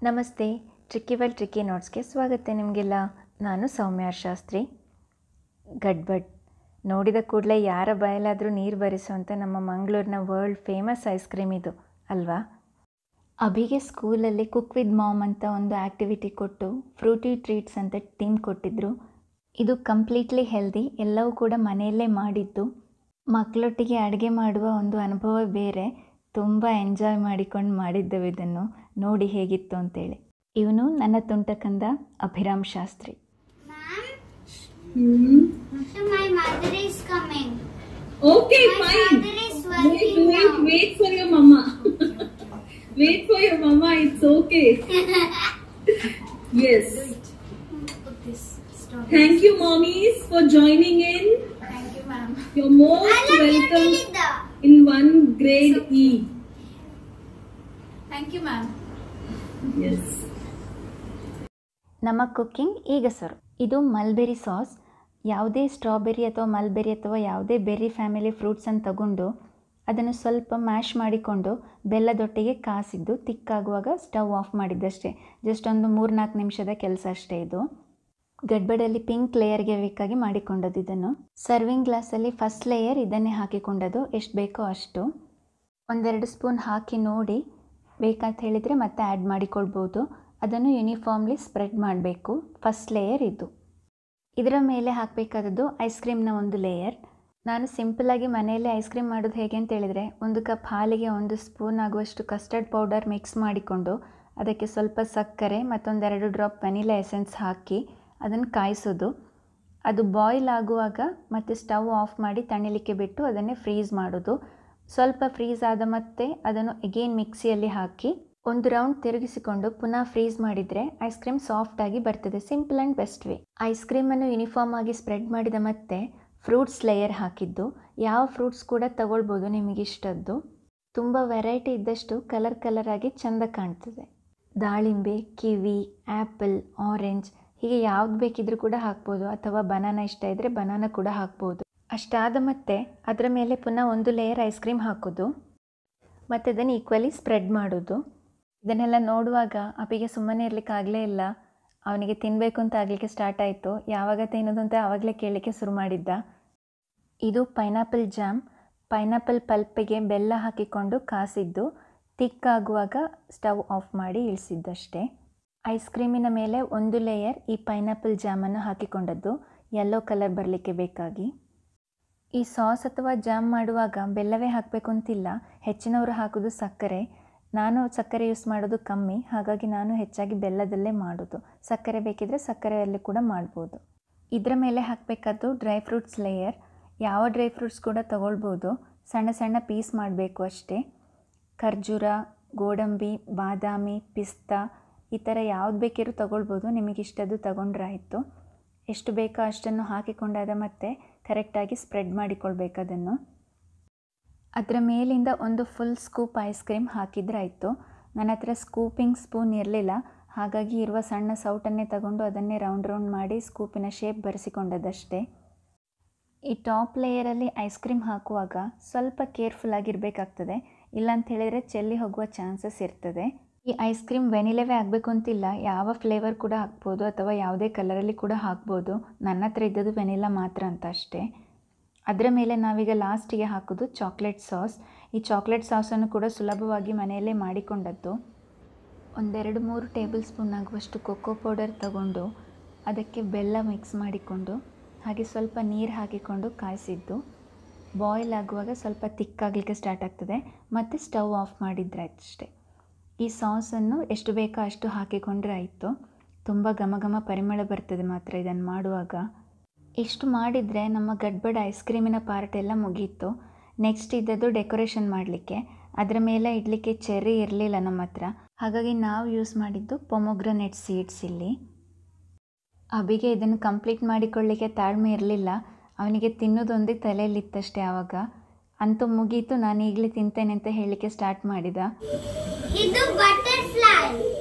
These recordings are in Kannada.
ನಮಸ್ತೆ ಟ್ರಿಕ್ಕಿ ವೆಲ್ ಟ್ರಿಕ್ಕಿ ನೋಟ್ಸ್ಗೆ ಸ್ವಾಗತ ನಿಮಗೆಲ್ಲ ನಾನು ಸೌಮ್ಯ ಶಾಸ್ತ್ರಿ ಗಡ್ಬಡ್ ನೋಡಿದ ಕೂಡಲೇ ಯಾರ ಬಾಯಲ್ಲಾದರೂ ನೀರು ಬರಿಸುವಂಥ ನಮ್ಮ ಮಂಗಳೂರಿನ ವರ್ಲ್ಡ್ ಫೇಮಸ್ ಐಸ್ ಕ್ರೀಮ್ ಇದು ಅಲ್ವಾ ಅಭಿಗೆ ಸ್ಕೂಲಲ್ಲಿ ಕುಕ್ ವಿತ್ ಮಾಮ್ ಅಂತ ಒಂದು ಆ್ಯಕ್ಟಿವಿಟಿ ಕೊಟ್ಟು ಫ್ರೂಟಿ ಟ್ರೀಟ್ಸ್ ಅಂತ ಟೀಮ್ ಕೊಟ್ಟಿದ್ದರು ಇದು ಕಂಪ್ಲೀಟ್ಲಿ ಹೆಲ್ದಿ ಎಲ್ಲವೂ ಕೂಡ ಮನೆಯಲ್ಲೇ ಮಾಡಿದ್ದು ಮಕ್ಕಳೊಟ್ಟಿಗೆ ಅಡುಗೆ ಮಾಡುವ ಒಂದು ಅನುಭವ ಬೇರೆ ತುಂಬ ಎಂಜಾಯ್ ಮಾಡಿಕೊಂಡು ಮಾಡಿದ್ದೆವು ಇದನ್ನು ನೋಡಿ ಹೇಗಿತ್ತು ಅಂತೇಳಿ ಇವನು ನನ್ನ ತುಂಟಕಂದ Abhiram Shastri Hmm. So my mother is coming. Okay, My fine. father is Wait, working wait, now. wait for your mama. wait for your mama. It's okay. yes. Put this stop. Thank you, mommies, for joining in. Thank you, ma'am. You're most welcome Lida. in one grade E. Thank you, ma'am. Yes. ನಮ್ಮ ಕುಕ್ಕಿಂಗ್ ಈಗ ಸರ್ ಇದು ಮಲ್ಬೆರಿ ಸಾಸ್ ಯಾವುದೇ ಸ್ಟ್ರಾಬೆರಿ ಅಥವಾ ಮಲ್ಬೆರಿ ಅಥವಾ ಯಾವುದೇ ಬೆರ್ರಿ ಫ್ಯಾಮಿಲಿ ಫ್ರೂಟ್ಸನ್ನು ತಗೊಂಡು ಅದನ್ನು ಸ್ವಲ್ಪ ಮ್ಯಾಶ್ ಮಾಡಿಕೊಂಡು ಬೆಲ್ಲದೊಟ್ಟಿಗೆ ಕಾಸಿದ್ದು ತಿಕ್ಕಾಗುವಾಗ ಸ್ಟವ್ ಆಫ್ ಮಾಡಿದ್ದಷ್ಟೇ ಜಸ್ಟ್ ಒಂದು ಮೂರು ನಾಲ್ಕು ನಿಮಿಷದ ಕೆಲಸ ಅಷ್ಟೇ ಇದು ಗಡ್ಬಡಲ್ಲಿ ಪಿಂಕ್ ಲೇಯರ್ಗೆ ಬೇಕಾಗಿ ಮಾಡಿಕೊಂಡದ್ದು ಇದನ್ನು ಸರ್ವಿಂಗ್ ಗ್ಲಾಸಲ್ಲಿ ಫಸ್ಟ್ ಲೇಯರ್ ಇದನ್ನೇ ಹಾಕಿಕೊಂಡದ್ದು ಎಷ್ಟು ಬೇಕೋ ಅಷ್ಟು ಒಂದೆರಡು ಸ್ಪೂನ್ ಹಾಕಿ ನೋಡಿ ಬೇಕಂತ ಹೇಳಿದರೆ ಮತ್ತೆ ಆ್ಯಡ್ ಮಾಡಿಕೊಳ್ಬೋದು ಅದನ್ನು ಯೂನಿಫಾರ್ಮ್ಲಿ ಸ್ಪ್ರೆಡ್ ಮಾಡಬೇಕು ಫಸ್ಟ್ ಲೇಯರ್ ಇದು ಇದರ ಮೇಲೆ ಹಾಕಬೇಕಾದದ್ದು ಐಸ್ ಕ್ರೀಮ್ನ ಒಂದು ಲೇಯರ್ ನಾನು ಸಿಂಪಲಾಗಿ ಮನೆಯಲ್ಲೇ ಐಸ್ ಕ್ರೀಮ್ ಮಾಡೋದು ಹೇಗೆ ಅಂತ ಹೇಳಿದರೆ ಒಂದು ಕಪ್ ಹಾಲಿಗೆ ಒಂದು ಸ್ಪೂನ್ ಆಗುವಷ್ಟು ಕಸ್ಟರ್ಡ್ ಪೌಡರ್ ಮಿಕ್ಸ್ ಮಾಡಿಕೊಂಡು ಅದಕ್ಕೆ ಸ್ವಲ್ಪ ಸಕ್ಕರೆ ಮತ್ತೊಂದೆರಡು ಡ್ರಾಪ್ ವೆನಿಲಾ ಎಸೆನ್ಸ್ ಹಾಕಿ ಅದನ್ನು ಕಾಯಿಸೋದು ಅದು ಬಾಯ್ಲ್ ಆಗುವಾಗ ಮತ್ತೆ ಸ್ಟವ್ ಆಫ್ ಮಾಡಿ ತಣಿಲಿಕ್ಕೆ ಬಿಟ್ಟು ಅದನ್ನೇ ಫ್ರೀಸ್ ಮಾಡೋದು ಸ್ವಲ್ಪ ಫ್ರೀಸ್ ಆದ ಮತ್ತೆ ಅದನ್ನು ಎಗೇನ್ ಮಿಕ್ಸಿಯಲ್ಲಿ ಹಾಕಿ ಒಂದು ರೌಂಡ್ ತಿರುಗಿಸಿಕೊಂಡು ಪುನಃ ಫ್ರೀಸ್ ಮಾಡಿದರೆ ಐಸ್ ಕ್ರೀಮ್ ಸಾಫ್ಟ್ ಆಗಿ ಬರ್ತದೆ simple and best way ice ಕ್ರೀಮನ್ನು ಯೂನಿಫಾರ್ಮ್ ಆಗಿ ಸ್ಪ್ರೆಡ್ ಮಾಡಿದ ಮತ್ತೆ ಫ್ರೂಟ್ಸ್ ಲೇಯರ್ ಹಾಕಿದ್ದು ಯಾವ ಫ್ರೂಟ್ಸ್ ಕೂಡ ತಗೊಳ್ಬೋದು ನಿಮಗಿಷ್ಟದ್ದು ತುಂಬ ವೆರೈಟಿ ಇದ್ದಷ್ಟು ಕಲರ್ ಕಲರ್ ಆಗಿ ಚೆಂದ ಕಾಣ್ತದೆ ದಾಳಿಂಬೆ ಕಿವಿ ಆ್ಯಪಲ್ ಆರೆಂಜ್ ಹೀಗೆ ಯಾವ್ದು ಬೇಕಿದ್ರೂ ಕೂಡ ಹಾಕ್ಬೋದು ಅಥವಾ ಬನಾನ ಇಷ್ಟ ಇದ್ದರೆ ಬನಾನ ಕೂಡ ಹಾಕ್ಬೋದು ಅಷ್ಟಾದ ಮತ್ತೆ ಅದರ ಮೇಲೆ ಪುನಃ ಒಂದು ಲೇಯರ್ ಐಸ್ ಕ್ರೀಮ್ ಹಾಕೋದು ಮತ್ತು ಅದನ್ನು ಈಕ್ವಲಿ ಸ್ಪ್ರೆಡ್ ಮಾಡೋದು ಇದನ್ನೆಲ್ಲ ನೋಡುವಾಗ ಅಪಿಗೆ ಸುಮ್ಮನೆ ಇರಲಿಕ್ಕಾಗಲೇ ಇಲ್ಲ ಅವನಿಗೆ ತಿನ್ನಬೇಕು ಅಂತ ಆಗಲಿಕ್ಕೆ ಸ್ಟಾರ್ಟ್ ಆಯಿತು ಯಾವಾಗ ತಿನ್ನೋದು ಅಂತ ಆವಾಗಲೇ ಕೇಳಲಿಕ್ಕೆ ಶುರು ಮಾಡಿದ್ದ ಇದು ಪೈನಾಪಲ್ ಜಾಮ್ ಪೈನಾಪಲ್ ಪಲ್ಪಿಗೆ ಬೆಲ್ಲ ಹಾಕಿಕೊಂಡು ಕಾಸಿದ್ದು ತಿಕ್ಕಾಗುವಾಗ ಸ್ಟವ್ ಆಫ್ ಮಾಡಿ ಇಳಿಸಿದ್ದಷ್ಟೇ ಐಸ್ ಕ್ರೀಮಿನ ಮೇಲೆ ಒಂದು ಲೇಯರ್ ಈ ಪೈನಾಪಲ್ ಜಾಮನ್ನು ಹಾಕಿಕೊಂಡದ್ದು ಯೆಲ್ಲೋ ಕಲರ್ ಬರಲಿಕ್ಕೆ ಬೇಕಾಗಿ ಈ ಸಾಸ್ ಅಥವಾ ಜಾಮ್ ಮಾಡುವಾಗ ಬೆಲ್ಲವೇ ಹಾಕಬೇಕು ಅಂತಿಲ್ಲ ಹೆಚ್ಚಿನವರು ಹಾಕೋದು ಸಕ್ಕರೆ ನಾನು ಸಕ್ಕರೆ ಯೂಸ್ ಮಾಡೋದು ಕಮ್ಮಿ ಹಾಗಾಗಿ ನಾನು ಹೆಚ್ಚಾಗಿ ಬೆಲ್ಲದಲ್ಲೇ ಮಾಡೋದು ಸಕ್ಕರೆ ಬೇಕಿದ್ರೆ ಸಕ್ಕರೆಯಲ್ಲಿ ಕೂಡ ಮಾಡ್ಬೋದು ಇದರ ಮೇಲೆ ಹಾಕಬೇಕಾದ್ದು ಡ್ರೈ ಫ್ರೂಟ್ಸ್ ಲೇಯರ್ ಯಾವ ಡ್ರೈ ಫ್ರೂಟ್ಸ್ ಕೂಡ ತಗೊಳ್ಬೋದು ಸಣ್ಣ ಸಣ್ಣ ಪೀಸ್ ಮಾಡಬೇಕು ಅಷ್ಟೇ ಖರ್ಜೂರ ಗೋಡಂಬಿ ಬಾದಾಮಿ ಪಿಸ್ತಾ ಈ ಥರ ಯಾವ್ದು ಬೇಕಿರೋ ತಗೊಳ್ಬೋದು ನಿಮಗಿಷ್ಟದ್ದು ತಗೊಂಡ್ರಾಯಿತು ಎಷ್ಟು ಬೇಕೋ ಅಷ್ಟನ್ನು ಹಾಕಿಕೊಂಡಾದ ಮತ್ತೆ ಕರೆಕ್ಟಾಗಿ ಸ್ಪ್ರೆಡ್ ಮಾಡಿಕೊಳ್ಬೇಕು ಅದನ್ನು ಅದರ ಮೇಲಿಂದ ಒಂದು ಫುಲ್ ಸ್ಕೂಪ್ ಐಸ್ ಕ್ರೀಮ್ ಹಾಕಿದ್ರಾಯಿತು ನನ್ನ ಹತ್ರ ಸ್ಕೂಪಿಂಗ್ ಸ್ಪೂನ್ ಇರಲಿಲ್ಲ ಹಾಗಾಗಿ ಇರುವ ಸಣ್ಣ ಸೌಟನ್ನೇ ತಗೊಂಡು ಅದನ್ನೇ ರೌಂಡ್ ರೌಂಡ್ ಮಾಡಿ ಸ್ಕೂಪಿನ ಶೇಪ್ ಬರೆಸಿಕೊಂಡದಷ್ಟೇ ಈ ಟಾಪ್ ಲೇಯರಲ್ಲಿ ಐಸ್ ಕ್ರೀಮ್ ಹಾಕುವಾಗ ಸ್ವಲ್ಪ ಕೇರ್ಫುಲ್ ಆಗಿರಬೇಕಾಗ್ತದೆ ಇಲ್ಲಾಂತ ಹೇಳಿದರೆ ಚೆಲ್ಲಿ ಹೋಗುವ ಚಾನ್ಸಸ್ ಇರ್ತದೆ ಈ ಐಸ್ ಕ್ರೀಮ್ ವೆನಿಲವೇ ಆಗಬೇಕು ಅಂತಿಲ್ಲ ಯಾವ ಫ್ಲೇವರ್ ಕೂಡ ಹಾಕ್ಬೋದು ಅಥವಾ ಯಾವುದೇ ಕಲರಲ್ಲಿ ಕೂಡ ಹಾಕ್ಬೋದು ನನ್ನ ಹತ್ರ ಇದ್ದದ್ದು ವೆನಿಲಾ ಮಾತ್ರ ಅಂತ ಅಷ್ಟೇ ಅದರ ಮೇಲೆ ನಾವೀಗ ಲಾಸ್ಟಿಗೆ ಹಾಕೋದು ಚಾಕ್ಲೇಟ್ ಸಾಸ್ ಈ ಚಾಕ್ಲೇಟ್ ಸಾಸನ್ನು ಕೂಡ ಸುಲಭವಾಗಿ ಮನೆಯಲ್ಲೇ ಮಾಡಿಕೊಂಡದ್ದು ಒಂದೆರಡು ಮೂರು ಟೇಬಲ್ ಸ್ಪೂನ್ ಆಗುವಷ್ಟು ಕೊಕ್ಕೋ ಪೌಡರ್ ತಗೊಂಡು ಅದಕ್ಕೆ ಬೆಲ್ಲ ಮಿಕ್ಸ್ ಮಾಡಿಕೊಂಡು ಹಾಗೆ ಸ್ವಲ್ಪ ನೀರು ಹಾಕಿಕೊಂಡು ಕಾಯಿಸಿದ್ದು ಬಾಯ್ಲ್ ಆಗುವಾಗ ಸ್ವಲ್ಪ ತಿಕ್ಕಾಗಲಿಕ್ಕೆ ಸ್ಟಾರ್ಟ್ ಆಗ್ತದೆ ಮತ್ತು ಸ್ಟವ್ ಆಫ್ ಮಾಡಿದ್ರೆ ಅಷ್ಟೇ ಈ ಸಾಸನ್ನು ಎಷ್ಟು ಬೇಕೋ ಅಷ್ಟು ಹಾಕಿಕೊಂಡ್ರೆ ಆಯಿತು ತುಂಬ ಘಮ ಘಮ ಪರಿಮಳ ಬರ್ತದೆ ಮಾತ್ರ ಇದನ್ನು ಮಾಡುವಾಗ ಇಷ್ಟು ಮಾಡಿದರೆ ನಮ್ಮ ಗಡ್ಬಡ್ ಐಸ್ ಕ್ರೀಮಿನ ಪಾರ್ಟ್ ಎಲ್ಲ ಮುಗೀತು ನೆಕ್ಸ್ಟ್ ಇದ್ದದ್ದು ಡೆಕೋರೇಷನ್ ಮಾಡಲಿಕ್ಕೆ ಅದರ ಮೇಲೆ ಇಡಲಿಕ್ಕೆ ಚೆರ್ರಿ ಇರಲಿಲ್ಲ ನಮ್ಮ ಹತ್ರ ಹಾಗಾಗಿ ನಾವು ಯೂಸ್ ಮಾಡಿದ್ದು ಪೊಮೊಗ್ರನೆಟ್ ಸೀಡ್ಸ್ ಇಲ್ಲಿ ಅಬಿಗೆ ಇದನ್ನು ಕಂಪ್ಲೀಟ್ ಮಾಡಿಕೊಳ್ಳಿಕ್ಕೆ ತಾಳ್ಮೆ ಇರಲಿಲ್ಲ ಅವನಿಗೆ ತಿನ್ನೋದೊಂದೇ ತಲೆಯಲ್ಲಿತ್ತಷ್ಟೇ ಆವಾಗ ಅಂತೂ ಮುಗೀತು ನಾನು ಈಗಲೇ ತಿಂತೇನೆ ಅಂತ ಹೇಳಲಿಕ್ಕೆ ಸ್ಟಾರ್ಟ್ ಮಾಡಿದ ಇದು ಬಟರ್ಫ್ಲೈ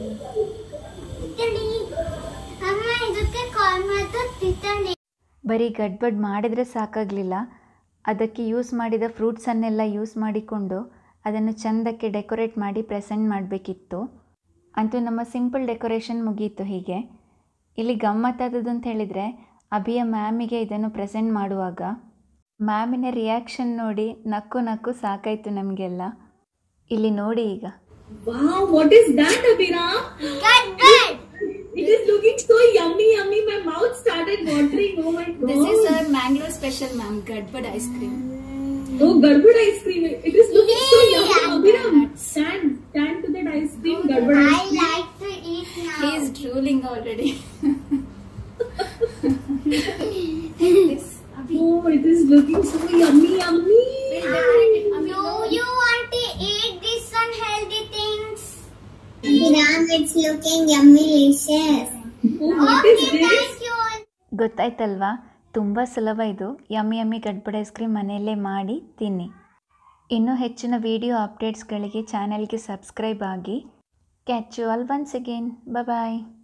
ತಿಳಿ ಅಮ್ಮ ಇದಕ್ಕೆ ಕಾಲ್ ಮಾಡ್ತಾ ತಿತ್ತಣಿ ಬರೀ ಗಡ್ಬಡ್ ಮಾಡಿದರೆ ಸಾಕಾಗಲಿಲ್ಲ ಅದಕ್ಕೆ ಯೂಸ್ ಮಾಡಿದ ಫ್ರೂಟ್ಸನ್ನೆಲ್ಲ ಯೂಸ್ ಮಾಡಿಕೊಂಡು ಅದನ್ನು ಚೆಂದಕ್ಕೆ ಡೆಕೋರೇಟ್ ಮಾಡಿ ಪ್ರೆಸೆಂಟ್ ಮಾಡಬೇಕಿತ್ತು ಅಂತೂ ನಮ್ಮ ಸಿಂಪಲ್ ಡೆಕೋರೇಷನ್ ಮುಗೀತು ಹೀಗೆ ಇಲ್ಲಿ ಗಮ್ಮತ್ತಾದದ್ದು ಅಂತ ಹೇಳಿದರೆ ಅಭಿಯ ಮ್ಯಾಮಿಗೆ ಇದನ್ನು ಪ್ರೆಸೆಂಟ್ ಮಾಡುವಾಗ ಮ್ಯಾಮಿನ ರಿಯಾಕ್ಷನ್ ನೋಡಿ ನಕ್ಕು ನಕ್ಕು ಸಾಕಾಯಿತು ನಮಗೆಲ್ಲ ಇಲ್ಲಿ ನೋಡಿ ಈಗ Wow, what is that, Abhira? Good, good. It is looking so yummy, yummy. My mouth started watering. Oh my god. This is our Mangalore special, ma'am. Gadbad ice cream. Oh, Garbad ice cream. It is looking so Yeah. yummy. Abhira, stand, stand to that ice cream. Garbad I ice cream. like to eat now. He is drooling already. this. Abhi, Oh, it is looking so yummy, yummy. we'll decorate it. Abhi, Do no. you want to eat this unhealthy things? Ram, it's looking yummy delicious. Oh, what is Okay, this? thank you. ಗೊತ್ತಾಯ್ತಲ್ವಾ ತುಂಬ ಸುಲಭ ಇದು yummy yummy gadbad ice cream ಮನೆಯಲ್ಲೇ ಮಾಡಿ ತಿನ್ನಿ ಇನ್ನೂ ಹೆಚ್ಚಿನ ವಿಡಿಯೋ ಅಪ್ಡೇಟ್ಸ್ಗಳಿಗೆ ಚಾನೆಲ್ಗೆ ಸಬ್ಸ್ಕ್ರೈಬ್ ಆಗಿ catch you all once again bye